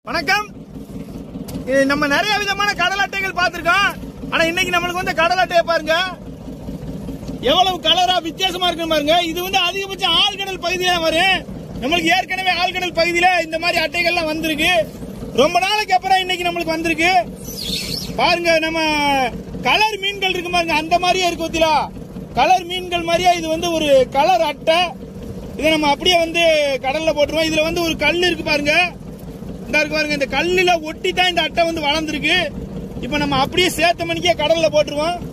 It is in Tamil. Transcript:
வணக்கம் இது நம்ம நிறைய விதமான கடல் அட்டைகள் பார்த்திருக்கோம் ஆனா இன்னைக்கு நம்மளுக்கு வந்து கடல் அட்டையை பாருங்க எவ்வளவு கலரா வித்தியாசமா இருக்கு பாருங்க இது வந்து அதிகபட்சம் ஆழ்கடல் பகுதியில வரும் நம்மளுக்கு ஏற்கனவே ஆழ்கடல் பகுதியில இந்த மாதிரி அட்டைகள்லாம் வந்திருக்கு ரொம்ப நாளைக்கு அப்புறம் இன்னைக்கு நம்மளுக்கு வந்திருக்கு பாருங்க நம்ம கலர் மீன்கள் இருக்கு பாருங்க அந்த மாதிரியே இருக்கு பத்திலா கலர் மீன்கள் மாதிரியே இது வந்து ஒரு கலர் அட்டை இதை நம்ம அப்படியே வந்து கடல்ல போட்டுருவோம் இதுல வந்து ஒரு கல் இருக்கு பாருங்க இந்த இருக்கு பாருங்க இந்த கல்லுல ஒட்டி தான் இந்த அட்டை வந்து வளர்ந்துருக்கு இப்ப நம்ம அப்படியே சேர்த்த மணிக்கே கடல்ல போட்டுருவோம்